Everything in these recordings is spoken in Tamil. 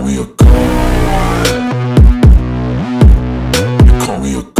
me a god. You call me a god.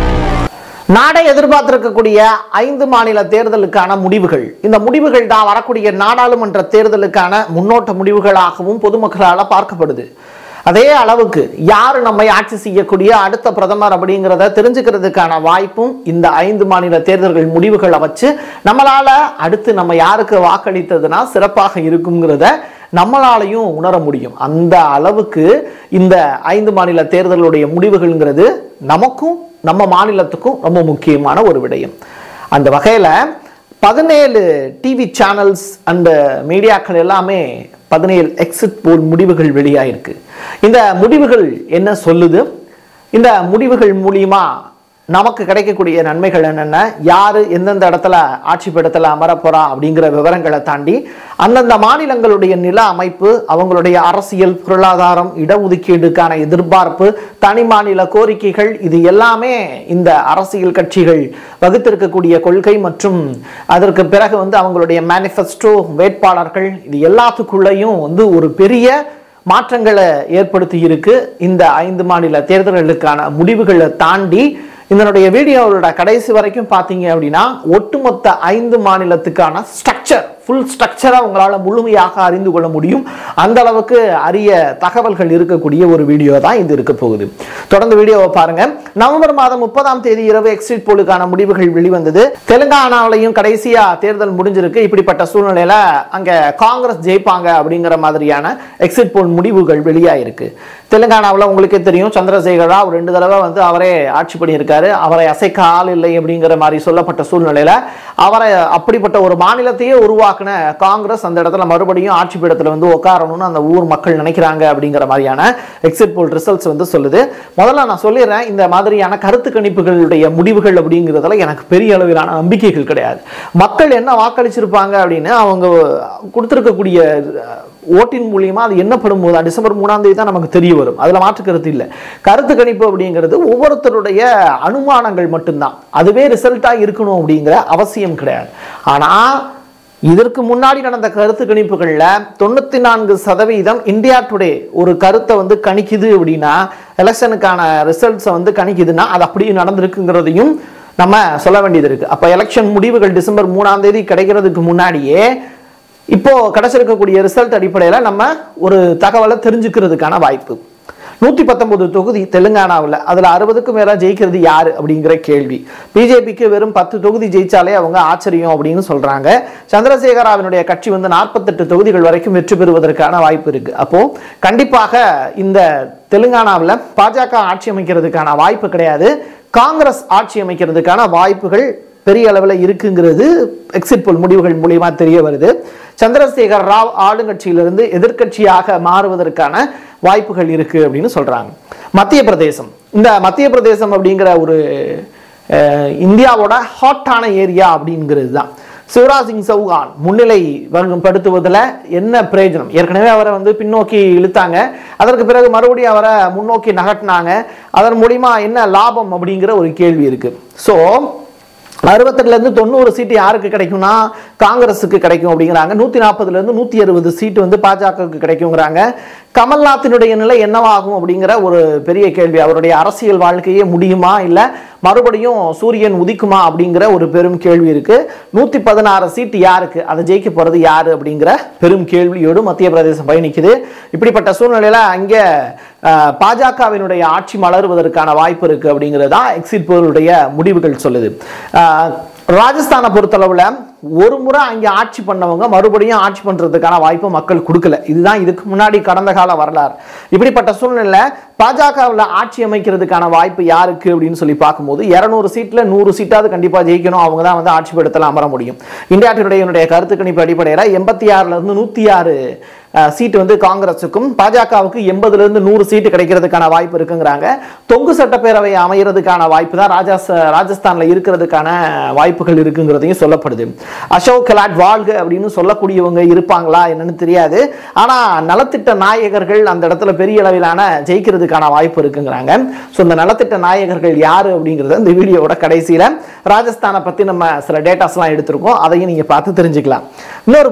நாடை எதிர்பார்த்திருக்கக்கூடிய ஐந்து மாநில தேர்தலுக்கான முடிவுகள் இந்த முடிவுகள் தான் வரக்கூடிய நாடாளுமன்ற தேர்தலுக்கான முன்னோட்ட முடிவுகளாகவும் பொதுமக்களால் பார்க்கப்படுது அதே அளவுக்கு யார் நம்மை ஆட்சி செய்யக்கூடிய அடுத்த பிரதமர் அப்படிங்கிறத தெரிஞ்சுக்கிறதுக்கான வாய்ப்பும் இந்த ஐந்து மாநில தேர்தல்கள் முடிவுகளை வச்சு நம்மளால அடுத்து நம்ம யாருக்கு வாக்களித்ததுனா சிறப்பாக இருக்குங்கிறத நம்மளாலையும் உணர முடியும் அந்த அளவுக்கு இந்த ஐந்து மாநில தேர்தலுடைய முடிவுகள்ங்கிறது நமக்கும் நம்ம மாநிலத்துக்கும் ரொம்ப முக்கியமான ஒரு விடயம் அந்த வகையில் பதினேழு டிவி சேனல்ஸ் அந்த மீடியாக்கள் எல்லாமே பதினேழு எக்ஸிட் போல் முடிவுகள் வெளியாயிருக்கு இந்த முடிவுகள் என்ன சொல்லுது இந்த முடிவுகள் மூலியமா நமக்கு கிடைக்கக்கூடிய நன்மைகள் என்னென்ன யார் எந்தெந்த இடத்துல ஆட்சி பீடத்தில் அமரப் போறா அப்படிங்கிற விவரங்களை தாண்டி அந்தந்த மாநிலங்களுடைய நில அமைப்பு அவங்களுடைய அரசியல் பொருளாதாரம் இடஒதுக்கீடுக்கான எதிர்பார்ப்பு தனி மாநில கோரிக்கைகள் இது எல்லாமே இந்த அரசியல் கட்சிகள் வகுத்திருக்கக்கூடிய கொள்கை மற்றும் அதற்கு பிறகு வந்து அவங்களுடைய மேனிஃபெஸ்டோ வேட்பாளர்கள் இது எல்லாத்துக்குள்ளேயும் வந்து ஒரு பெரிய மாற்றங்களை ஏற்படுத்தி இருக்கு இந்த ஐந்து மாநில தேர்தல்களுக்கான முடிவுகளை தாண்டி இதனுடைய வீடியோவோட கடைசி வரைக்கும் பார்த்தீங்க அப்படின்னா ஒட்டுமொத்த ஐந்து மாநிலத்துக்கான ஸ்ட்ரக்சர் ஃபுல் ஸ்ட்ரக்சராக உங்களால் முழுமையாக அறிந்து கொள்ள முடியும் அந்த அளவுக்கு அரிய தகவல்கள் இருக்கக்கூடிய ஒரு வீடியோ தான் இது இருக்க போகுது தொடர்ந்து வீடியோவை பாருங்க நவம்பர் மாதம் முப்பதாம் தேதி இரவு எக்ஸிட் போலுக்கான முடிவுகள் வெளிவந்தது தெலுங்கானாவிலையும் கடைசியா தேர்தல் முடிஞ்சிருக்கு இப்படிப்பட்ட சூழ்நிலையில அங்க காங்கிரஸ் ஜெயிப்பாங்க அப்படிங்கிற மாதிரியான எக்ஸிட் போல் முடிவுகள் வெளியாயிருக்கு தெலுங்கானாவில் உங்களுக்கே தெரியும் சந்திரசேகர் ராவ் ரெண்டு தடவை வந்து அவரே ஆட்சி பண்ணியிருக்காரு அவரை அசைக்க ஆள் இல்லை அப்படிங்கிற மாதிரி சொல்லப்பட்ட சூழ்நிலையில அவரை அப்படிப்பட்ட ஒரு மாநிலத்தையே உருவாக்கின காங்கிரஸ் அந்த இடத்துல மறுபடியும் ஆட்சி பீடத்தில் வந்து உட்காரணும்னு அந்த ஊர் மக்கள் நினைக்கிறாங்க அப்படிங்கிற மாதிரியான எக்ஸிட் போல் ரிசல்ட்ஸ் வந்து சொல்லுது முதல்ல நான் சொல்லிடுறேன் இந்த மாதிரியான கருத்து கணிப்புகளுடைய முடிவுகள் அப்படிங்கிறதுல எனக்கு பெரிய அளவிலான நம்பிக்கைகள் கிடையாது மக்கள் என்ன வாக்களிச்சிருப்பாங்க அப்படின்னு அவங்க கொடுத்துருக்கக்கூடிய ஓட்டின் மூலியமா அது என்னப்படும் போது டிசம்பர் மூணாம் தேதி தான் நமக்கு தெரிய வரும் அதுல மாற்று கருத்து இல்லை கருத்து கணிப்பு அப்படிங்கிறது ஒவ்வொருத்தருடைய அனுமானங்கள் மட்டும்தான் அதுவே ரிசல்ட்டா இருக்கணும் அப்படிங்கிற அவசியம் கிடையாது ஆனா இதற்கு முன்னாடி நடந்த கருத்து கணிப்புகளில் தொண்ணூற்றி நான்கு சதவீதம் இந்தியா டுடே ஒரு கருத்தை வந்து கணிக்குது அப்படின்னா எலெக்ஷனுக்கான ரிசல்ட்ஸை வந்து கணிக்குதுன்னா அது அப்படியே நடந்திருக்குங்கிறதையும் நம்ம சொல்ல வேண்டியது இருக்கு அப்போ எலெக்ஷன் முடிவுகள் டிசம்பர் மூணாம் தேதி கிடைக்கிறதுக்கு முன்னாடியே இப்போ கிடைச்சிருக்கக்கூடிய ரிசல்ட் அடிப்படையில் நம்ம ஒரு தகவலை தெரிஞ்சுக்கிறதுக்கான வாய்ப்பு நூற்றி பத்தொன்பது தொகுதி தெலுங்கானாவில் அதில் அறுபதுக்கும் மேலே ஜெயிக்கிறது யார் அப்படிங்கிற கேள்வி பிஜேபிக்கு வெறும் பத்து தொகுதி ஜெயிச்சாலே அவங்க ஆச்சரியம் அப்படின்னு சொல்கிறாங்க சந்திரசேகராவினுடைய கட்சி வந்து நாற்பத்தெட்டு தொகுதிகள் வரைக்கும் வெற்றி பெறுவதற்கான வாய்ப்பு இருக்குது அப்போது கண்டிப்பாக இந்த தெலுங்கானாவில் பாஜக ஆட்சி அமைக்கிறதுக்கான வாய்ப்பு கிடையாது காங்கிரஸ் ஆட்சி அமைக்கிறதுக்கான வாய்ப்புகள் பெரிய அளவில் இருக்குங்கிறது எக்ஸிட் போல் முடிவுகள் மூலியமா தெரிய வருது சந்திரசேகர் ராவ் ஆளுங்கட்சியிலிருந்து எதிர்க்கட்சியாக மாறுவதற்கான வாய்ப்புகள் இருக்கு அப்படின்னு சொல்றாங்க மத்திய பிரதேசம் இந்த மத்திய பிரதேசம் அப்படிங்கிற ஒரு அஹ், இந்தியாவோட ஹாட்டான ஏரியா அப்படிங்கிறது தான் சிவராஜ் சிங் சௌகான் முன்னிலை படுத்துவதில் என்ன பிரயோஜனம் ஏற்கனவே அவரை வந்து பின்னோக்கி இழுத்தாங்க அதற்கு பிறகு மறுபடியும் அவரை முன்னோக்கி நகட்டினாங்க அதன் மூலியமா என்ன லாபம் அப்படிங்கிற ஒரு கேள்வி இருக்கு ஸோ அறுபத்தெட்டுலேருந்து தொண்ணூறு சீட்டு யாருக்கு கிடைக்கும்னா காங்கிரஸுக்கு கிடைக்கும் அப்படிங்கிறாங்க நூற்றி நாற்பதுலேருந்து நூற்றி அறுபது சீட்டு வந்து பாஜகவுக்கு கிடைக்குங்கிறாங்க கமல்நாத்தினுடைய நிலை என்னவாகும் அப்படிங்கிற ஒரு பெரிய கேள்வி அவருடைய அரசியல் வாழ்க்கையே முடியுமா இல்லை மறுபடியும் சூரியன் உதிக்குமா அப்படிங்கிற ஒரு பெரும் கேள்வி இருக்கு நூற்றி பதினாறு சீட்டு யாருக்கு அதை ஜெயிக்க போகிறது யாரு அப்படிங்கிற பெரும் கேள்வியோடு மத்திய பிரதேசம் பயணிக்குது இப்படிப்பட்ட சூழ்நிலையில் அங்கே அஹ், பாஜகவினுடைய ஆட்சி மலருவதற்கான வாய்ப்பு இருக்கு அப்படிங்கிறது தான் எக்ஸிட் போலுடைய முடிவுகள் சொல்லுது அஹ், ராஜஸ்தானை பொறுத்தளவில் ஒரு முறை அங்கே ஆட்சி பண்ணவங்க மறுபடியும் ஆட்சி பண்ணுறதுக்கான வாய்ப்பு மக்கள் கொடுக்கல இதுதான் இதுக்கு முன்னாடி கடந்த கால வரலாறு இப்படிப்பட்ட சூழ்நிலை பாஜகவில் ஆட்சி அமைக்கிறதுக்கான வாய்ப்பு யாருக்கு அப்படின்னு சொல்லி பார்க்கும்போது இரநூறு சீட்டில் நூறு சீட்டாவது கண்டிப்பாக ஜெயிக்கணும் அவங்க தான் வந்து ஆட்சி பீடத்தில் அமர முடியும் இந்தியா டுடேனுடைய கருத்து கணிப்பு அடிப்படையில் எண்பத்தி ஆறுலேருந்து நூற்றி ஆறு சீட்டு வந்து காங்கிரஸுக்கும் பாஜகவுக்கு எண்பதுலேருந்து நூறு சீட்டு கிடைக்கிறதுக்கான வாய்ப்பு இருக்குங்கிறாங்க தொங்கு சட்டப்பேரவை அமைகிறதுக்கான வாய்ப்பு தான் ராஜாஸ் ராஜஸ்தானில் இருக்கிறதுக்கான வாய்ப்புகள் இருக்குங்கிறதையும் சொல்லப்படுது அசோக் கெலாட் வாழ்க அப்படின்னு சொல்லக்கூடியவங்க இருப்பாங்களா என்னன்னு தெரியாது ஆனால் நலத்திட்ட நாயகர்கள் அந்த இடத்துல பெரிய அளவிலான ஜெயிக்கிறதுக்கான வாய்ப்பு இருக்குங்கிறாங்க ஸோ இந்த நலத்திட்ட நாயகர்கள் யாரு அப்படிங்கிறத இந்த வீடியோவோட கடைசியில் ராஜஸ்தானை பற்றி நம்ம சில டேட்டாஸ்லாம் எடுத்திருக்கோம் அதையும் நீங்கள் பார்த்து தெரிஞ்சுக்கலாம் இன்னொரு புறம்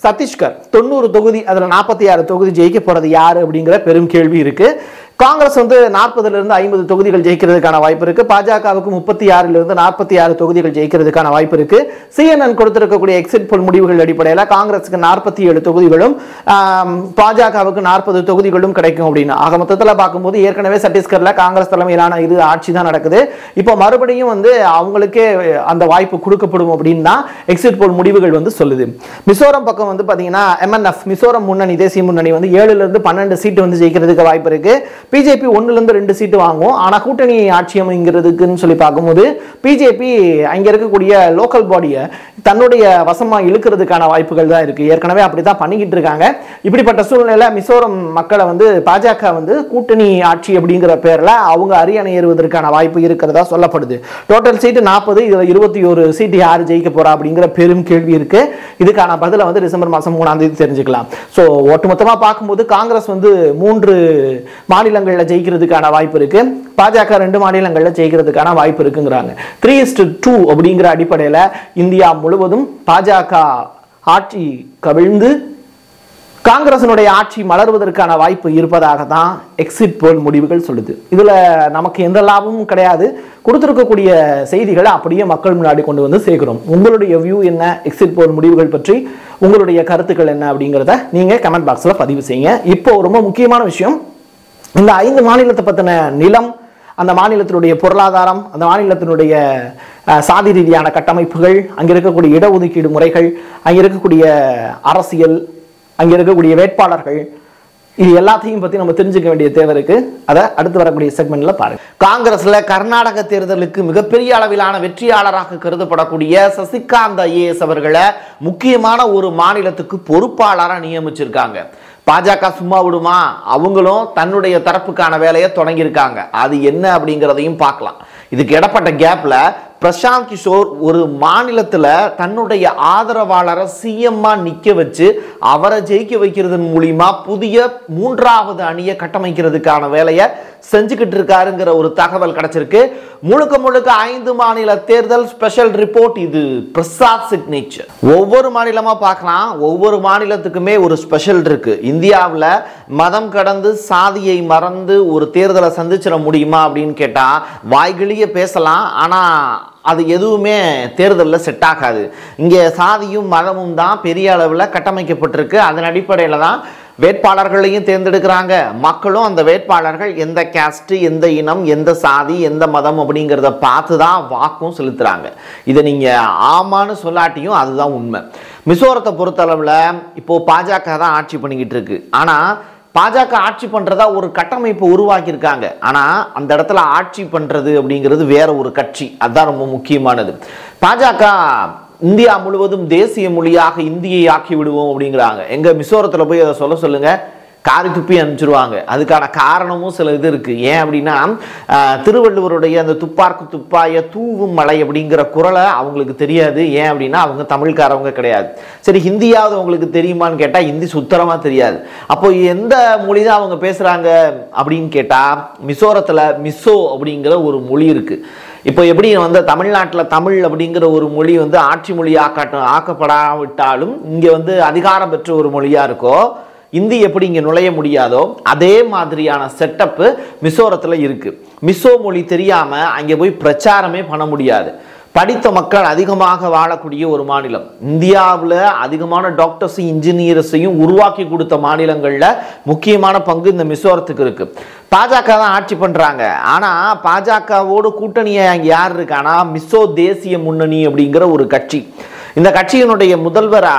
சத்தீஸ்கர் தொண்ணூறு தொகுதி அதுல நாற்பத்தி ஆறு தொகுதி ஜெயிக்க போறது யாரு அப்படிங்கிற பெரும் கேள்வி இருக்கு காங்கிரஸ் வந்து நாற்பதுல இருந்து ஐம்பது தொகுதிகள் ஜெயிக்கிறதுக்கான வாய்ப்பு இருக்கு பாஜகவுக்கு முப்பத்தி ஆறுல இருந்து நாற்பத்தி ஆறு தொகுதிகள் ஜெயிக்கிறதுக்கான வாய்ப்பு இருக்கு சிஎன்என் கொடுத்திருக்கக்கூடிய எக்ஸிட் போல் முடிவுகள் அடிப்படையில் காங்கிரஸுக்கு நாற்பத்தி ஏழு தொகுதிகளும் ஆம், பாஜகவுக்கு நாற்பது தொகுதிகளும் கிடைக்கும் அப்படின்னு ஆக மொத்தத்தில் பார்க்கும்போது ஏற்கனவே சத்தீஸ்கர்ல காங்கிரஸ் தலைமையிலான இது ஆட்சி தான் நடக்குது இப்போ மறுபடியும் வந்து அவங்களுக்கே அந்த வாய்ப்பு கொடுக்கப்படும் அப்படின்னு தான் எக்ஸிட் போல் முடிவுகள் வந்து சொல்லுது மிசோரம் பக்கம் வந்து பாத்தீங்கன்னா எம்என்எஃப் மிசோரம் முன்னணி தேசிய முன்னணி வந்து ஏழுல இருந்து பன்னெண்டு சீட்டு வந்து ஜெயிக்கிறதுக்கு வாய்ப்பு இருக்கு பிஜேபி ஒண்ணுல இருந்து ரெண்டு சீட்டு வாங்கும் ஆனா கூட்டணி ஆட்சி அமைங்கிறதுக்குன்னு சொல்லி பார்க்கும்போது பிஜேபி அங்க இருக்கக்கூடிய லோக்கல் பாடியை தன்னுடைய வசமா இழுக்கிறதுக்கான வாய்ப்புகள் தான் இருக்கு ஏற்கனவே அப்படித்தான் பண்ணிக்கிட்டு இருக்காங்க இப்படிப்பட்ட சூழ்நிலையில மிசோரம் மக்களை வந்து பாஜக வந்து கூட்டணி ஆட்சி அப்படிங்கிற பேர்ல அவங்க அரியணை ஏறுவதற்கான வாய்ப்பு இருக்கிறதா சொல்லப்படுது டோட்டல் சீட்டு நாற்பது இதுல இருபத்தி ஒரு சீட்டு யார் ஜெயிக்க போறா அப்படிங்கிற பெரும் கேள்வி இருக்கு இதுக்கான பதிலை வந்து டிசம்பர் மாசம் மூணாம் தேதி தெரிஞ்சுக்கலாம் ஸோ ஒட்டுமொத்தமா பார்க்கும்போது காங்கிரஸ் வந்து மூன்று மாநிலங்களில் ஜெயிக்கிறதுக்கான வாய்ப்பு இருக்கு பாஜக ரெண்டு மாநிலங்களில் ஜெயிக்கிறதுக்கான வாய்ப்பு இருக்குங்கிறாங்க த்ரீ டூ அப்படிங்கிற அடிப்படையில் இந்தியா முழுவதும் பாஜக ஆட்சி கவிழ்ந்து காங்கிரசினுடைய ஆட்சி மலர்வதற்கான வாய்ப்பு இருப்பதாக தான் எக்ஸிட் போல் முடிவுகள் சொல்லுது இதுல நமக்கு எந்த லாபமும் கிடையாது கொடுத்திருக்கக்கூடிய செய்திகளை அப்படியே மக்கள் முன்னாடி கொண்டு வந்து சேர்க்கிறோம் உங்களுடைய வியூ என்ன எக்ஸிட் போல் முடிவுகள் பற்றி உங்களுடைய கருத்துக்கள் என்ன அப்படிங்கிறத நீங்க கமெண்ட் பாக்ஸ்ல பதிவு செய்யுங்க இப்போ ரொம்ப முக்கியமான விஷயம் இந்த ஐந்து மாநிலத்தை பத்தின நிலம் அந்த மாநிலத்தினுடைய பொருளாதாரம் அந்த மாநிலத்தினுடைய அஹ், சாதி ரீதியான கட்டமைப்புகள் அங்க இருக்கக்கூடிய இடஒதுக்கீடு முறைகள் அங்க இருக்கக்கூடிய அரசியல் அங்க இருக்கக்கூடிய வேட்பாளர்கள் இது எல்லாத்தையும் பத்தி நம்ம தெரிஞ்சுக்க வேண்டிய தேவை இருக்கு அதை அடுத்து வரக்கூடிய செக்மெண்ட்ல பாருங்க காங்கிரஸ்ல கர்நாடக தேர்தலுக்கு மிகப்பெரிய அளவிலான வெற்றியாளராக கருதப்படக்கூடிய சசிகாந்த் ஐஏஎஸ் அவர்களை முக்கியமான ஒரு மாநிலத்துக்கு பொறுப்பாளரா நியமிச்சிருக்காங்க பாஜக சும்மா விடுமா அவங்களும் தன்னுடைய தரப்புக்கான வேலையை தொடங்கியிருக்காங்க அது என்ன அப்படிங்கிறதையும் பார்க்கலாம் இதுக்கு இடப்பட்ட கேப்ல பிரசாந்த் கிஷோர் ஒரு மாநிலத்துல தன்னுடைய ஆதரவாளரை சிஎம்மா நிக்க வச்சு அவரை ஜெயிக்க வைக்கிறதன் மூலியமா புதிய மூன்றாவது அணியை கட்டமைக்கிறதுக்கான வேலையை செஞ்சுக்கிட்டு இருக்காருங்கிற ஒரு தகவல் கிடைச்சிருக்கு முழுக்க முழுக்க ஐந்து மாநில தேர்தல் ஸ்பெஷல் ரிப்போர்ட் இது பிரசாத் சிக்னேச்சர் ஒவ்வொரு மாநிலமா பார்க்கலாம் ஒவ்வொரு மாநிலத்துக்குமே ஒரு ஸ்பெஷல் இருக்கு இந்தியாவில் மதம் கடந்து சாதியை மறந்து ஒரு தேர்தலை சந்திச்சிட முடியுமா அப்படின்னு கேட்டா வாய்கிழிய பேசலாம் ஆனா அது எதுவுமே தேர்தலில் செட் ஆகாது இங்கே சாதியும் மதமும் தான் பெரிய அளவில் கட்டமைக்கப்பட்டிருக்கு அதன் அடிப்படையில் தான் வேட்பாளர்களையும் தேர்ந்தெடுக்கிறாங்க மக்களும் அந்த வேட்பாளர்கள் எந்த கேஸ்ட் எந்த இனம் எந்த சாதி எந்த மதம் அப்படிங்கிறத பார்த்து தான் வாக்கும் செலுத்துறாங்க இதை நீங்க ஆமான்னு சொல்லாட்டியும் அதுதான் உண்மை மிசோரத்தை பொறுத்தளவில் இப்போ பாஜக தான் ஆட்சி பண்ணிக்கிட்டு இருக்கு ஆனா பாஜக ஆட்சி பண்றதா ஒரு கட்டமைப்பு உருவாக்கியிருக்காங்க ஆனா அந்த இடத்துல ஆட்சி பண்றது அப்படிங்கிறது வேற ஒரு கட்சி அதுதான் ரொம்ப முக்கியமானது பாஜக இந்தியா முழுவதும் தேசிய மொழியாக இந்தியை ஆக்கி விடுவோம் அப்படிங்கிறாங்க எங்க மிசோரத்துல போய் அதை சொல்ல சொல்லுங்க காரி துப்பி அனுப்பிச்சிருவாங்க அதுக்கான காரணமும் சில இது இருக்கு ஏன் அப்படின்னா ஆஹ், திருவள்ளுவருடைய அந்த துப்பார்க்கு துப்பாய தூவும் மலை அப்படிங்கிற குரலை அவங்களுக்கு தெரியாது ஏன் அப்படின்னா அவங்க தமிழ்காரவங்க கிடையாது சரி ஹிந்தியாவது அவங்களுக்கு தெரியுமான்னு கேட்டா ஹிந்தி சுத்தரமா தெரியாது அப்போ எந்த மொழி தான் அவங்க பேசுறாங்க அப்படின்னு கேட்டா மிசோரத்துல மிசோ அப்படிங்கிற ஒரு மொழி இருக்கு இப்போ எப்படி வந்து தமிழ்நாட்டில் தமிழ் அப்படிங்கிற ஒரு மொழி வந்து ஆட்சி மொழி ஆக்காட்ட ஆக்கப்படாவிட்டாலும் இங்கே வந்து அதிகாரம் பெற்ற ஒரு மொழியாக இருக்கோ இந்தி எப்படி இங்கே நுழைய முடியாதோ அதே மாதிரியான செட்டப்பு மிசோரத்தில் இருக்கு மிசோ மொழி தெரியாமல் அங்கே போய் பிரச்சாரமே பண்ண முடியாது படித்த மக்கள் அதிகமாக வாழக்கூடிய ஒரு மாநிலம் இந்தியாவில் அதிகமான டாக்டர்ஸையும் இன்ஜினியர்ஸையும் உருவாக்கி கொடுத்த மாநிலங்களில் முக்கியமான பங்கு இந்த மிசோரத்துக்கு இருக்கு பாஜக தான் ஆட்சி பண்றாங்க ஆனா பாஜகவோடு கூட்டணியை அங்க யார் இருக்கானா மிசோ தேசிய முன்னணி அப்படிங்கிற ஒரு கட்சி இந்த கட்சியினுடைய முதல்வரா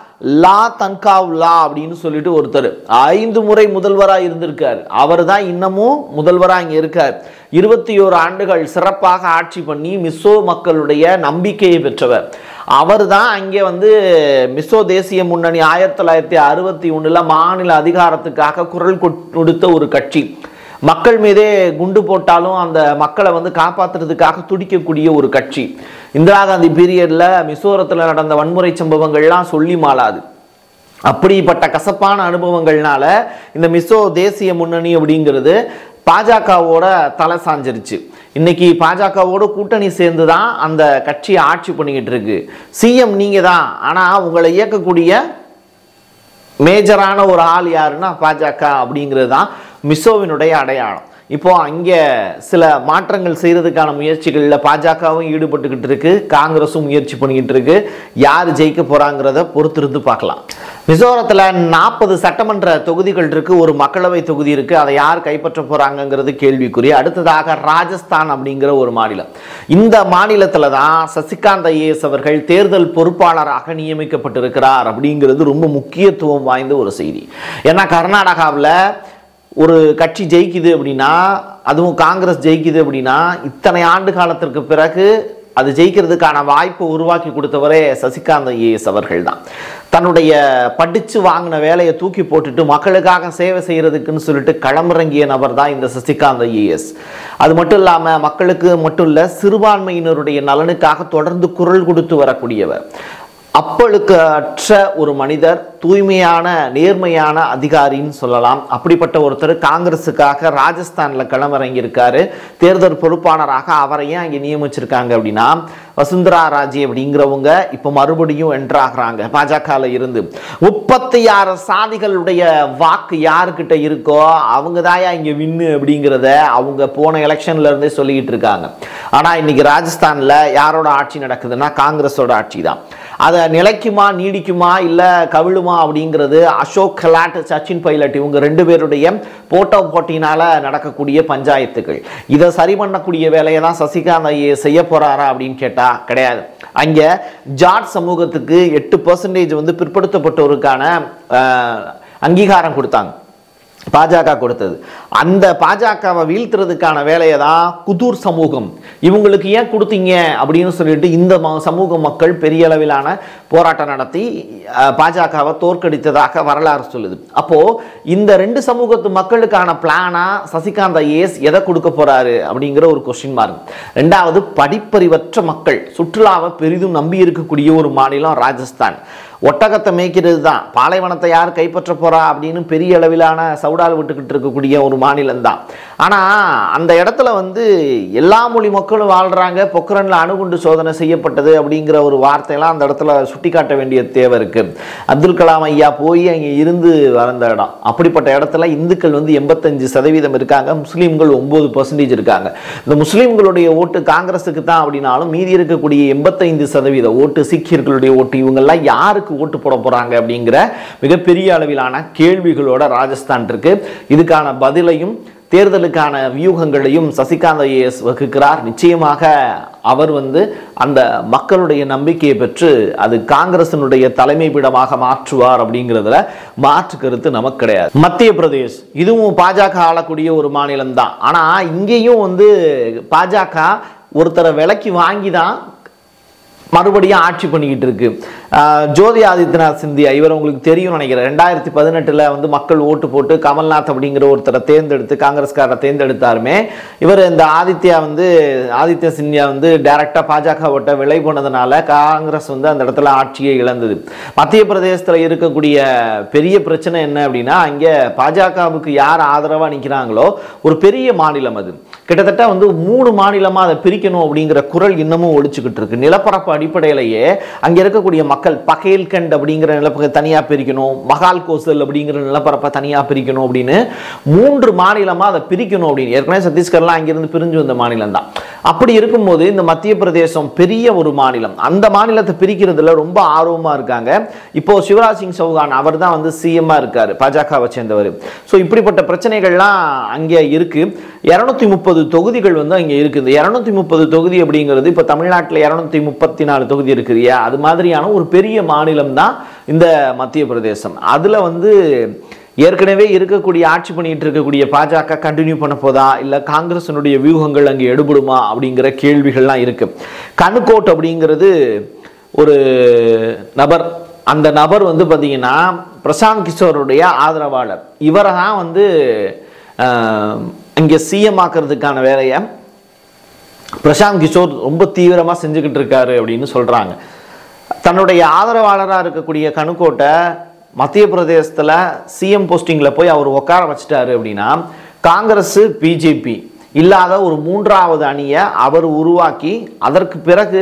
லா தன்காவ் லா அப்படின்னு சொல்லிட்டு ஒருத்தர் ஐந்து முறை முதல்வரா இருந்திருக்கார் அவர் தான் இன்னமும் முதல்வரா இங்க இருக்கார் இருபத்தி ஓரு ஆண்டுகள் சிறப்பாக ஆட்சி பண்ணி மிசோ மக்களுடைய நம்பிக்கையை பெற்றவர் அவர் தான் அங்கே வந்து மிசோ தேசிய முன்னணி ஆயிரத்தி தொள்ளாயிரத்தி அறுபத்தி ஒண்ணுல மாநில அதிகாரத்துக்காக குரல் கொடுத்த ஒரு கட்சி மக்கள் மீதே குண்டு போட்டாலும் அந்த மக்களை வந்து காப்பாத்துறதுக்காக துடிக்கக்கூடிய ஒரு கட்சி இந்திரா காந்தி பீரியட்ல மிசோரத்தில் நடந்த வன்முறை சம்பவங்கள்லாம் சொல்லி மாளாது அப்படிப்பட்ட கசப்பான அனுபவங்கள்னால இந்த மிசோ தேசிய முன்னணி அப்படிங்கிறது பாஜகவோட தலை சாஞ்சிருச்சு இன்னைக்கு பாஜகவோட கூட்டணி சேர்ந்து தான் அந்த கட்சி ஆட்சி பண்ணிக்கிட்டு இருக்கு சிஎம் நீங்க தான் ஆனா உங்களை இயக்கக்கூடிய மேஜரான ஒரு ஆள் யாருன்னா பாஜக அப்படிங்கிறது தான் மிசோவினுடைய அடையாளம் இப்போ அங்கே சில மாற்றங்கள் செய்யறதுக்கான முயற்சிகளில் பாஜகவும் ஈடுபட்டுக்கிட்டு இருக்கு காங்கிரஸும் முயற்சி பண்ணிக்கிட்டு இருக்கு யார் ஜெயிக்க போறாங்கிறத பொறுத்திருந்து பார்க்கலாம் மிசோரத்தில் நாற்பது சட்டமன்ற தொகுதிகள் இருக்கு ஒரு மக்களவை தொகுதி இருக்கு அதை யார் கைப்பற்ற போறாங்கங்கிறது கேள்விக்குறி அடுத்ததாக ராஜஸ்தான் அப்படிங்கிற ஒரு மாநிலம் இந்த மாநிலத்தில் தான் சசிகாந்த் ஐஏஎஸ் அவர்கள் தேர்தல் பொறுப்பாளராக நியமிக்கப்பட்டிருக்கிறார் அப்படிங்கிறது ரொம்ப முக்கியத்துவம் வாய்ந்த ஒரு செய்தி ஏன்னா கர்நாடகாவில் ஒரு கட்சி ஜெயிக்குது அப்படின்னா அதுவும் காங்கிரஸ் ஜெயிக்குது அப்படின்னா இத்தனை ஆண்டு காலத்திற்கு பிறகு அது ஜெயிக்கிறதுக்கான வாய்ப்பை உருவாக்கி கொடுத்தவரே சசிகாந்த் ஐஏஎஸ் அவர்கள் தான் தன்னுடைய படித்து வாங்கின வேலையை தூக்கி போட்டுட்டு மக்களுக்காக சேவை செய்கிறதுக்குன்னு சொல்லிட்டு களமிறங்கிய நபர் தான் இந்த சசிகாந்த் ஐஏஎஸ் அது மட்டும் இல்லாமல் மக்களுக்கு மட்டும் இல்லை சிறுபான்மையினருடைய நலனுக்காக தொடர்ந்து குரல் கொடுத்து வரக்கூடியவர் அப்பழுக்கு அற்ற ஒரு மனிதர் தூய்மையான நேர்மையான அதிகாரின்னு சொல்லலாம் அப்படிப்பட்ட ஒருத்தர் காங்கிரஸுக்காக ராஜஸ்தானில் களமிறங்கியிருக்காரு தேர்தல் பொறுப்பாளராக அவரை ஏன் அங்கே நியமிச்சிருக்காங்க அப்படின்னா வசுந்தரா ராஜே அப்படிங்கிறவங்க இப்போ மறுபடியும் என்ட்ராகிறாங்க பாஜகவில் இருந்து முப்பத்தி ஆறு சாதிகளுடைய வாக்கு யாருக்கிட்ட இருக்கோ அவங்க தாயா இங்கே வின்னு அப்படிங்கிறத அவங்க போன எலெக்ஷன்ல இருந்தே சொல்லிக்கிட்டு இருக்காங்க ஆனால் இன்னைக்கு ராஜஸ்தானில் யாரோட ஆட்சி நடக்குதுன்னா காங்கிரஸோட ஆட்சி தான் அதை நிலைக்குமா நீடிக்குமா இல்லை கவிழுமா அப்படிங்கிறது அசோக் கெலாட் சச்சின் பைலட் இவங்க ரெண்டு பேருடைய போட்டோ போட்டினால நடக்கக்கூடிய பஞ்சாயத்துகள் இதை சரி பண்ணக்கூடிய வேலையை தான் சசிகாந்த் ஐஏ செய்ய போறாரா அப்படின்னு கேட்டா கிடையாது அங்கே ஜாட் சமூகத்துக்கு எட்டு பர்சன்டேஜ் வந்து பிற்படுத்தப்பட்டோருக்கான அஹ், அங்கீகாரம் கொடுத்தாங்க பாஜக கொடுத்தது அந்த பாஜகவை வீழ்த்துறதுக்கான வேலையை தான் குதூர் சமூகம் இவங்களுக்கு ஏன் கொடுத்தீங்க அப்படின்னு சொல்லிட்டு இந்த ம- சமூக மக்கள் பெரிய அளவிலான போராட்டம் நடத்தி அஹ், பாஜகவை தோற்கடித்ததாக வரலாறு சொல்லுது அப்போ இந்த ரெண்டு சமூகத்து மக்களுக்கான பிளானா சசிகாந்த் ஐஏஎஸ் எதை கொடுக்க போறாரு அப்படிங்கிற ஒரு கொஸ்டின் மார்க் ரெண்டாவது படிப்பறிவற்ற மக்கள் சுற்றுலாவை பெரிதும் நம்பி இருக்கக்கூடிய ஒரு மாநிலம் ராஜஸ்தான் ஒட்டகத்தை மேய்க்கிறது தான் பாலைவனத்தை யார் கைப்பற்ற போறா அப்படின்னு பெரிய அளவிலான சவுடால் விட்டுக்கிட்டு இருக்கக்கூடிய ஒரு மாநிலம் தான் ஆனால் அந்த இடத்துல வந்து எல்லா மொழி மக்களும் வாழ்றாங்க பொக்ரனில் அணுகுண்டு சோதனை செய்யப்பட்டது அப்படிங்கிற ஒரு வார்த்தையெல்லாம் அந்த இடத்துல சுட்டி காட்ட வேண்டிய தேவை இருக்கு அப்துல் கலாம் ஐயா போய் அங்கே இருந்து வளர்ந்த இடம் அப்படிப்பட்ட இடத்துல இந்துக்கள் வந்து எண்பத்தஞ்சு சதவீதம் இருக்காங்க முஸ்லீம்கள் ஒன்பது பர்சன்டேஜ் இருக்காங்க இந்த முஸ்லீம்களுடைய ஓட்டு காங்கிரஸுக்கு தான் அப்படின்னாலும் மீதி இருக்கக்கூடிய எண்பத்தைந்து சதவீத ஓட்டு சீக்கியர்களுடைய ஓட்டு இவங்கெல்லாம் யாருக்கு ஓட்டு போட போறாங்க அப்படிங்கிற மிகப்பெரிய அளவிலான கேள்விகளோட ராஜஸ்தான் இருக்கு இதுக்கான பதிலையும் தேர்தலுக்கான வியூகங்களையும் சசிகாந்த் ஐஏஎஸ் வகுக்கிறார் நிச்சயமாக அவர் வந்து அந்த மக்களுடைய நம்பிக்கையை பெற்று அது காங்கிரசினுடைய தலைமைப்பிடமாக மாற்றுவார் அப்படிங்கிறதுல மாற்று கருத்து நமக்கு கிடையாது மத்திய பிரதேஷ் இதுவும் பாஜக ஆளக்கூடிய ஒரு மாநிலம் தான் ஆனா இங்கேயும் வந்து பாஜக ஒருத்தரை விலைக்கு வாங்கி தான் மறுபடியும் ஆட்சி பண்ணிக்கிட்டு இருக்கு ஆஹ் ஜோதி ஆதித்யநாத் சிந்தியா இவர் உங்களுக்கு தெரியும் நினைக்கிறேன் ரெண்டாயிரத்தி பதினெட்டில் வந்து மக்கள் ஓட்டு போட்டு கமல்நாத் அப்படிங்கிற ஒருத்தரை தேர்ந்தெடுத்து காங்கிரஸ்காரரை தேர்ந்தெடுத்தாருமே இவர் இந்த ஆதித்யா வந்து ஆதித்ய சிந்தியா வந்து டைரக்டாக பாஜக ஓட்ட விலை போனதுனால காங்கிரஸ் வந்து அந்த இடத்துல ஆட்சியை இழந்தது மத்திய பிரதேசத்தில் இருக்கக்கூடிய பெரிய பிரச்சனை என்ன அப்படின்னா அங்கே பாஜகவுக்கு யார் ஆதரவாக நிற்கிறாங்களோ ஒரு பெரிய மாநிலம் அது கிட்டத்தட்ட வந்து மூணு மாநிலமா அதை பிரிக்கணும் அப்படிங்கிற குரல் இன்னமும் ஒழிச்சுக்கிட்டு இருக்கு நிலப்பரப்பு அடிப்படையிலேயே அங்க இருக்கக்கூடிய மக்கள் பகேல்கண்ட் அப்படிங்கிற நிலப்பரப்பை தனியா பிரிக்கணும் மகால் கோசல் அப்படிங்கிற நிலப்பரப்பை தனியா பிரிக்கணும் அப்படின்னு மூன்று மாநிலமா அதை பிரிக்கணும் அப்படின்னு ஏற்கனவே சத்தீஸ்கர்லாம் அங்கிருந்து பிரிஞ்சு வந்த மாநிலம் தான் அப்படி இருக்கும்போது இந்த மத்திய பிரதேசம் பெரிய ஒரு மாநிலம் அந்த மாநிலத்தை பிரிக்கிறதுல ரொம்ப ஆர்வமா இருக்காங்க இப்போ சிவராஜ் சிங் சௌகான் அவர் தான் வந்து சிஎம்மா இருக்காரு பாஜகவை சேர்ந்தவர் ஸோ இப்படிப்பட்ட பிரச்சனைகள்லாம் அங்கே இருக்கு இரநூத்தி முப்பது தொகுதிகள் வந்து அங்கே இருக்குது இந்த இரநூத்தி முப்பது தொகுதி அப்படிங்கிறது இப்போ தமிழ்நாட்டில் இரநூத்தி முப்பத்தி நாலு தொகுதி இருக்கு இல்லையா அது மாதிரியான ஒரு பெரிய மாநிலம் தான் இந்த மத்திய பிரதேசம் அதில் வந்து ஏற்கனவே இருக்கக்கூடிய ஆட்சி பண்ணிட்டு இருக்கக்கூடிய பாஜக கண்டினியூ பண்ண போதா இல்லை காங்கிரஸினுடைய வியூகங்கள் அங்கே எடுபடுமா அப்படிங்கிற கேள்விகள்லாம் இருக்கு கணுக்கோட் அப்படிங்கிறது ஒரு நபர் அந்த நபர் வந்து பார்த்தீங்கன்னா பிரசாந்த் கிஷோருடைய ஆதரவாளர் இவரை தான் வந்து ஆஹ், இங்கே சிஎம் ஆக்கிறதுக்கான வேலையை பிரசாந்த் கிஷோர் ரொம்ப தீவிரமாக செஞ்சுக்கிட்டு இருக்காரு அப்படின்னு சொல்கிறாங்க தன்னுடைய ஆதரவாளராக இருக்கக்கூடிய கணுக்கோட்டை மத்திய பிரதேசத்தில் சிஎம் போஸ்டிங்கில் போய் அவர் உட்கார வச்சிட்டாரு அப்படின்னா காங்கிரஸ் பிஜேபி இல்லாத ஒரு மூன்றாவது அணியை அவர் உருவாக்கி அதற்கு பிறகு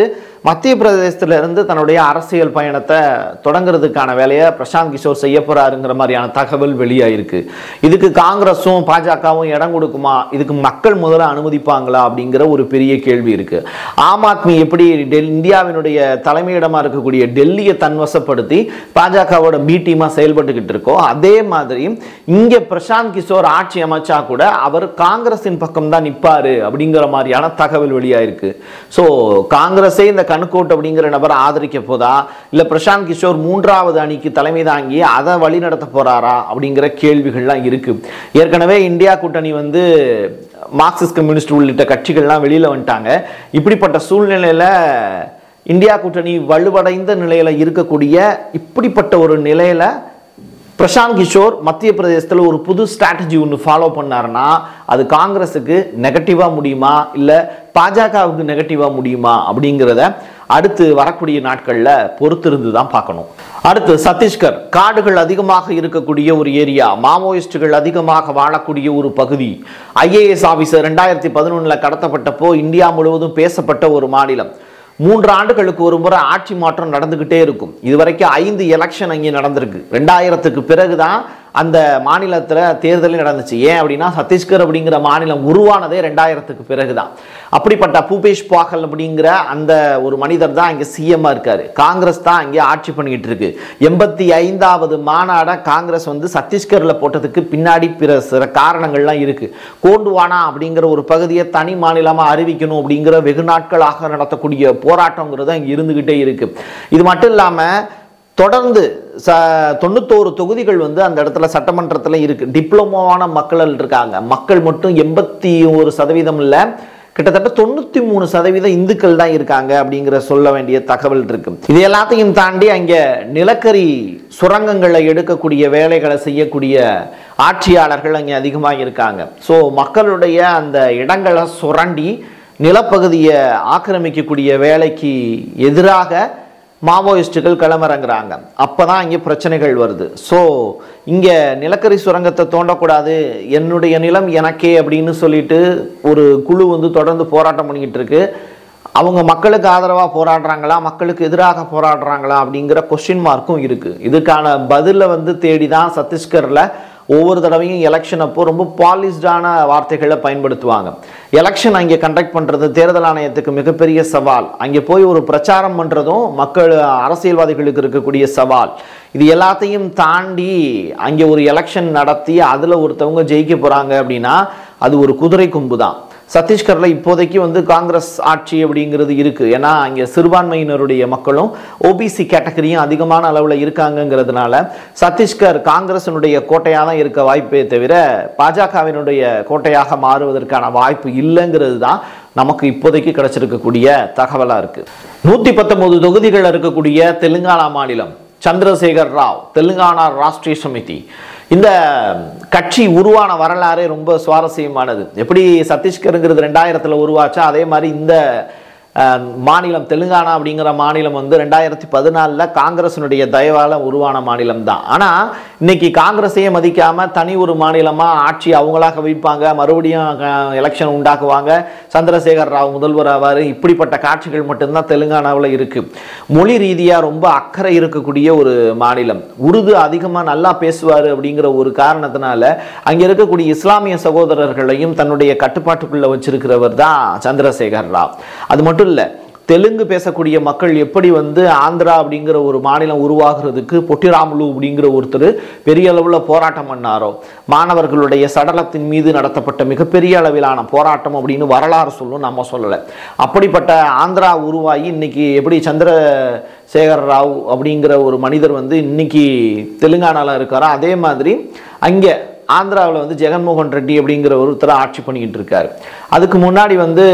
மத்திய பிரதேசத்துல இருந்து தன்னுடைய அரசியல் பயணத்தை தொடங்குறதுக்கான வேலையை பிரசாந்த் கிஷோர் செய்ய போறாருங்கிற மாதிரியான தகவல் வெளியாயிருக்கு இதுக்கு காங்கிரஸும் பாஜகவும் இடம் கொடுக்குமா இதுக்கு மக்கள் முதல்ல அனுமதிப்பாங்களா அப்படிங்கிற ஒரு பெரிய கேள்வி இருக்கு ஆம் ஆத்மி எப்படி டெல் இந்தியாவினுடைய தலைமையிடமா இருக்கக்கூடிய டெல்லியை தன்வசப்படுத்தி பாஜகவோட பி டீமா செயல்பட்டுக்கிட்டு இருக்கோ அதே மாதிரி இங்க பிரசாந்த் கிஷோர் ஆட்சி அமைச்சா கூட அவர் காங்கிரஸின் பக்கம் தான் நிப்பாரு அப்படிங்கிற மாதிரியான தகவல் வெளியாயிருக்கு ஸோ காங்கிரஸே இந்த கணுக்கோட் அப்படிங்கிற நபரை ஆதரிக்க போதா இல்ல பிரசாந்த் கிஷோர் மூன்றாவது அணிக்கு தலைமை தாங்கி அதை வழி நடத்த போறாரா அப்படிங்கிற கேள்விகள்லாம் இருக்கு ஏற்கனவே இந்தியா கூட்டணி வந்து மார்க்சிஸ்ட் கம்யூனிஸ்ட் உள்ளிட்ட கட்சிகள்லாம் வெளியில வந்துட்டாங்க இப்படிப்பட்ட சூழ்நிலையில இந்தியா கூட்டணி வலுவடைந்த நிலையில இருக்கக்கூடிய இப்படிப்பட்ட ஒரு நிலையில பிரசாந்த் கிஷோர் மத்திய பிரதேசத்தில் ஒரு புது ஸ்ட்ராட்டஜி ஒன்று ஃபாலோ பண்ணாருன்னா அது காங்கிரஸுக்கு நெகட்டிவாக முடியுமா இல்லை பாஜகவுக்கு நெகட்டிவாக முடியுமா அப்படிங்கிறத அடுத்து வரக்கூடிய நாட்களில் பொறுத்திருந்து தான் பார்க்கணும் அடுத்து சத்தீஸ்கர் காடுகள் அதிகமாக இருக்கக்கூடிய ஒரு ஏரியா மாவோயிஸ்டுகள் அதிகமாக வாழக்கூடிய ஒரு பகுதி ஐஏஎஸ் ஆஃபீஸர் ரெண்டாயிரத்தி பதினொன்றில் கடத்தப்பட்டப்போ இந்தியா முழுவதும் பேசப்பட்ட ஒரு மாநிலம் மூன்று ஆண்டுகளுக்கு ஒரு முறை ஆட்சி மாற்றம் நடந்துகிட்டே இருக்கும் இதுவரைக்கும் ஐந்து எலெக்ஷன் அங்கே நடந்திருக்கு ரெண்டாயிரத்துக்கு பிறகுதான் அந்த மாநிலத்தில் தேர்தலே நடந்துச்சு ஏன் அப்படின்னா சத்தீஸ்கர் அப்படிங்கிற மாநிலம் உருவானதே ரெண்டாயிரத்துக்கு பிறகுதான் அப்படிப்பட்ட பூபேஷ் பாகல் அப்படிங்கிற அந்த ஒரு மனிதர் தான் இங்கே சிஎம்மா இருக்காரு காங்கிரஸ் தான் இங்கே ஆட்சி பண்ணிக்கிட்டு இருக்கு எண்பத்தி ஐந்தாவது மாநாட காங்கிரஸ் வந்து சத்தீஸ்கரில் போட்டதுக்கு பின்னாடி பிற சில காரணங்கள்லாம் இருக்கு கோண்டுவானா அப்படிங்கிற ஒரு பகுதியை தனி மாநிலமாக அறிவிக்கணும் அப்படிங்கிற வெகு நாட்களாக நடத்தக்கூடிய போராட்டங்கிறது அங்கே இருந்துகிட்டே இருக்கு இது மட்டும் இல்லாமல் தொடர்ந்து ச தொண்ணூத்தோரு தொகுதிகள் வந்து அந்த இடத்துல சட்டமன்றத்தில் இருக்கு டிப்ளமோவான மக்கள் இருக்காங்க மக்கள் மட்டும் எண்பத்தி ஒரு சதவீதம் இல்லை கிட்டத்தட்ட தொண்ணூத்தி மூணு சதவீதம் இந்துக்கள் தான் இருக்காங்க அப்படிங்கிற சொல்ல வேண்டிய தகவல் இருக்கு இது எல்லாத்தையும் தாண்டி அங்க நிலக்கரி சுரங்கங்களை எடுக்கக்கூடிய வேலைகளை செய்யக்கூடிய ஆட்சியாளர்கள் அங்கே அதிகமாக இருக்காங்க ஸோ மக்களுடைய அந்த இடங்களை சுரண்டி நிலப்பகுதியை ஆக்கிரமிக்கக்கூடிய வேலைக்கு எதிராக மாவோயிஸ்டுகள் களமிறங்குறாங்க அப்போ தான் இங்கே பிரச்சனைகள் வருது ஸோ இங்கே நிலக்கரி சுரங்கத்தை தோண்டக்கூடாது என்னுடைய நிலம் எனக்கே அப்படின்னு சொல்லிட்டு ஒரு குழு வந்து தொடர்ந்து போராட்டம் பண்ணிக்கிட்டு இருக்கு அவங்க மக்களுக்கு ஆதரவாக போராடுறாங்களா மக்களுக்கு எதிராக போராடுறாங்களா அப்படிங்கிற கொஸ்டின் மார்க்கும் இருக்குது இதுக்கான பதிலை வந்து தேடி தான் சத்தீஸ்கரில் ஒவ்வொரு தடவையும் எலெக்ஷன் அப்போ ரொம்ப பாலிஸ்டான வார்த்தைகளை பயன்படுத்துவாங்க எலெக்ஷன் அங்கே கண்டக்ட் பண்ணுறது தேர்தல் ஆணையத்துக்கு மிகப்பெரிய சவால் அங்கே போய் ஒரு பிரச்சாரம் பண்ணுறதும் மக்கள் அரசியல்வாதிகளுக்கு இருக்கக்கூடிய சவால் இது எல்லாத்தையும் தாண்டி அங்கே ஒரு எலெக்ஷன் நடத்தி அதில் ஒருத்தவங்க ஜெயிக்க போகிறாங்க அப்படின்னா அது ஒரு குதிரை கொம்பு தான் சத்தீஸ்கரில் இப்போதைக்கு வந்து காங்கிரஸ் ஆட்சி அப்படிங்கிறது இருக்குது ஏன்னா அங்கே சிறுபான்மையினருடைய மக்களும் ஓபிசி கேட்டகரியும் அதிகமான அளவில் இருக்காங்கங்கிறதுனால சத்தீஸ்கர் காங்கிரஸினுடைய கோட்டையாக தான் இருக்க வாய்ப்பே தவிர பாஜகவினுடைய கோட்டையாக மாறுவதற்கான வாய்ப்பு இல்லைங்கிறது தான் நமக்கு இப்போதைக்கு கிடைச்சிருக்கக்கூடிய தகவலாக இருக்குது நூற்றி பத்தொன்பது தொகுதிகள் இருக்கக்கூடிய தெலுங்கானா மாநிலம் சந்திரசேகர் ராவ் தெலுங்கானா ராஷ்டிரிய சமிதி இந்த கட்சி உருவான வரலாறே ரொம்ப சுவாரஸ்யமானது எப்படி சத்தீஸ்கருங்கிறது ரெண்டாயிரத்தில் உருவாச்சா அதே மாதிரி இந்த அஹ், மாநிலம் தெலுங்கானா அப்படிங்கிற மாநிலம் வந்து ரெண்டாயிரத்தி பதினாலில் காங்கிரஸினுடைய தயவால உருவான மாநிலம் தான் ஆனால் இன்னைக்கு காங்கிரஸையே மதிக்காம தனி ஒரு மாநிலமாக ஆட்சி அவங்களாக வைப்பாங்க மறுபடியும் எலெக்ஷன் உண்டாக்குவாங்க சந்திரசேகர் ராவ் முதல்வர் ஆவார் இப்படிப்பட்ட காட்சிகள் மட்டும்தான் தெலுங்கானாவில் இருக்கு மொழி ரீதியாக ரொம்ப அக்கறை இருக்கக்கூடிய ஒரு மாநிலம் உருது அதிகமாக நல்லா பேசுவார் அப்படிங்கிற ஒரு காரணத்தினால அங்கே இருக்கக்கூடிய இஸ்லாமிய சகோதரர்களையும் தன்னுடைய கட்டுப்பாட்டுக்குள்ள வச்சிருக்கிறவர் தான் சந்திரசேகர் ராவ் அது மட்டும் இல்லை தெலுங்கு பேசக்கூடிய மக்கள் எப்படி வந்து ஆந்திரா அப்படிங்கிற ஒரு மாநிலம் உருவாகிறதுக்கு பொட்டிராமுலு அப்படிங்கிற ஒருத்தர் பெரிய அளவில் போராட்டம் பண்ணாரோ மாணவர்களுடைய சடலத்தின் மீது நடத்தப்பட்ட மிகப்பெரிய அளவிலான போராட்டம் அப்படின்னு வரலாறு சொல்லும் நம்ம சொல்லலை அப்படிப்பட்ட ஆந்திரா உருவாகி இன்னைக்கு எப்படி சந்திரசேகர ராவ் அப்படிங்கிற ஒரு மனிதர் வந்து இன்னைக்கு தெலுங்கானால இருக்காரோ அதே மாதிரி அங்கே ஆந்திராவில் வந்து ஜெகன்மோகன் ரெட்டி அப்படிங்கிற ஒருத்தர் ஆட்சி பண்ணிக்கிட்டு இருக்காரு அதுக்கு முன்னாடி வந்து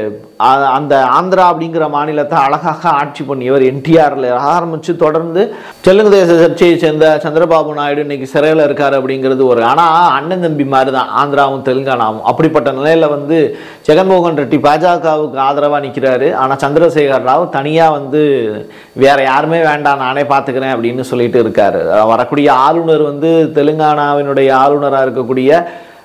அ- அந்த ஆந்திரா அப்படிங்கிற மாநிலத்தை அழகாக ஆட்சி பண்ணியவர் என்டிஆர்ல ஆரம்பித்து தொடர்ந்து தெலுங்கு தேச கட்சியை சேர்ந்த சந்திரபாபு நாயுடு இன்னைக்கு சிறையில் இருக்காரு அப்படிங்கிறது ஒரு ஆனால் அண்ணன் தம்பி மாதிரி தான் ஆந்திராவும் தெலுங்கானாவும் அப்படிப்பட்ட நிலையில் வந்து ஜெகன்மோகன் ரெட்டி பாஜகவுக்கு ஆதரவாக நிற்கிறாரு ஆனால் சந்திரசேகர் ராவ் தனியாக வந்து வேற யாருமே வேண்டாம் நானே பார்த்துக்கிறேன் அப்படின்னு சொல்லிட்டு இருக்காரு அஹ் வரக்கூடிய ஆளுநர் வந்து தெலுங்கானாவினுடைய ஆளுநராக இருக்கக்கூடிய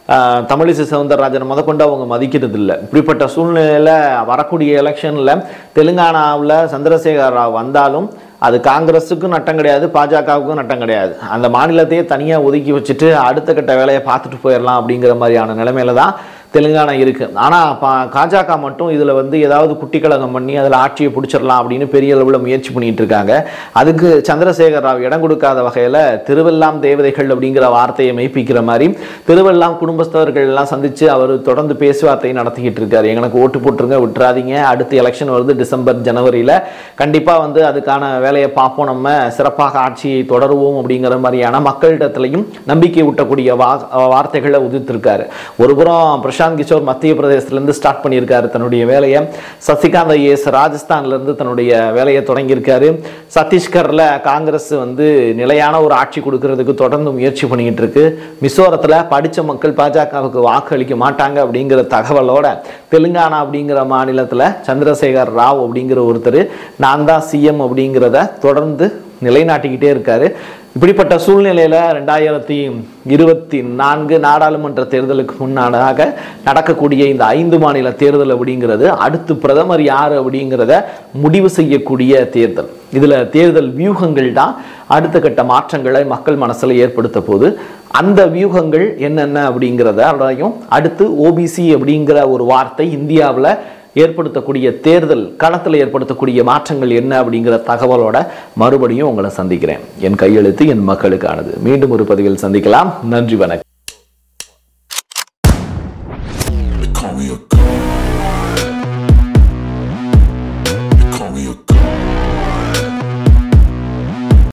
ஆஹ், தமிழிசை சவுந்தரராஜன் முதற்கொண்டு அவங்க மதிக்கிறது இல்லை இப்படிப்பட்ட சூழ்நிலையில் வரக்கூடிய எலெக்ஷனில் தெலுங்கானாவில் சந்திரசேகர ராவ் வந்தாலும் அது காங்கிரஸுக்கும் நட்டம் கிடையாது பாஜகவுக்கும் நட்டம் கிடையாது அந்த மாநிலத்தையே தனியாக ஒதுக்கி வச்சுட்டு அடுத்த கட்ட வேலையை பார்த்துட்டு போயிடலாம் அப்படிங்கிற மாதிரியான நிலைமையில தான் தெலுங்கானா இருக்கு ஆனால் பா பாஜக மட்டும் இதில் வந்து ஏதாவது குட்டி கழகம் பண்ணி அதில் ஆட்சியை பிடிச்சிடலாம் அப்படின்னு பெரிய அளவில் முயற்சி பண்ணிட்டு இருக்காங்க அதுக்கு சந்திரசேகர ராவ் இடம் கொடுக்காத வகையில் திருவெல்லாம் தேவதைகள் அப்படிங்கிற வார்த்தையை மெய்ப்பிக்கிற மாதிரி திருவெல்லாம் குடும்பஸ்தவர்கள் எல்லாம் சந்திச்சு அவர் தொடர்ந்து பேச்சுவார்த்தை நடத்திக்கிட்டு இருக்காரு எங்களுக்கு ஓட்டு போட்டுருங்க விட்டுறாதீங்க அடுத்த எலெக்ஷன் வருது டிசம்பர் ஜனவரியில் கண்டிப்பாக வந்து அதுக்கான வேலையை பார்ப்போம் நம்ம சிறப்பாக ஆட்சியை தொடருவோம் அப்படிங்கிற மாதிரியான மக்களிடத்திலையும் நம்பிக்கை ஊட்டக்கூடிய வா வார்த்தைகளை உதிர்த்திருக்காரு ஒரு புறம் பிரசாந்த் கிஷோர் மத்திய பிரதேசத்திலேருந்து ஸ்டார்ட் பண்ணியிருக்காரு தன்னுடைய வேலையை சசிகாந்த் ஐஏஎஸ் ராஜஸ்தான்லேருந்து தன்னுடைய வேலையை தொடங்கியிருக்காரு சத்தீஸ்கரில் காங்கிரஸ் வந்து நிலையான ஒரு ஆட்சி கொடுக்கறதுக்கு தொடர்ந்து முயற்சி பண்ணிக்கிட்டு இருக்கு மிசோரத்தில் படித்த மக்கள் பாஜகவுக்கு வாக்கு அளிக்க மாட்டாங்க அப்படிங்கிற தகவலோட தெலுங்கானா அப்படிங்கிற மாநிலத்தில் சந்திரசேகர் ராவ் அப்படிங்கிற ஒருத்தர் நான் தான் சிஎம் அப்படிங்கிறத தொடர்ந்து நிலைநாட்டிக்கிட்டே இருக்காரு இப்படிப்பட்ட சூழ்நிலையில் ரெண்டாயிரத்தி இருபத்தி நான்கு நாடாளுமன்ற தேர்தலுக்கு முன்னாடாக நடக்கக்கூடிய இந்த ஐந்து மாநில தேர்தல் அப்படிங்கிறது அடுத்து பிரதமர் யார் அப்படிங்கிறத முடிவு செய்யக்கூடிய தேர்தல் இதில் தேர்தல் வியூகங்கள் தான் அடுத்த கட்ட மாற்றங்களை மக்கள் மனசில் ஏற்படுத்த போது அந்த வியூகங்கள் என்னென்ன அப்படிங்கிறத அதையும் அடுத்து ஓபிசி அப்படிங்கிற ஒரு வார்த்தை இந்தியாவில் ஏற்படுத்தக்கூடிய தேர்தல் களத்தில் ஏற்படுத்தக்கூடிய மாற்றங்கள் என்ன அப்படிங்கிற தகவலோட மறுபடியும் உங்களை சந்திக்கிறேன் என் கையெழுத்து என் மக்களுக்கானது மீண்டும் ஒரு பதிவில் சந்திக்கலாம் நன்றி வணக்கம்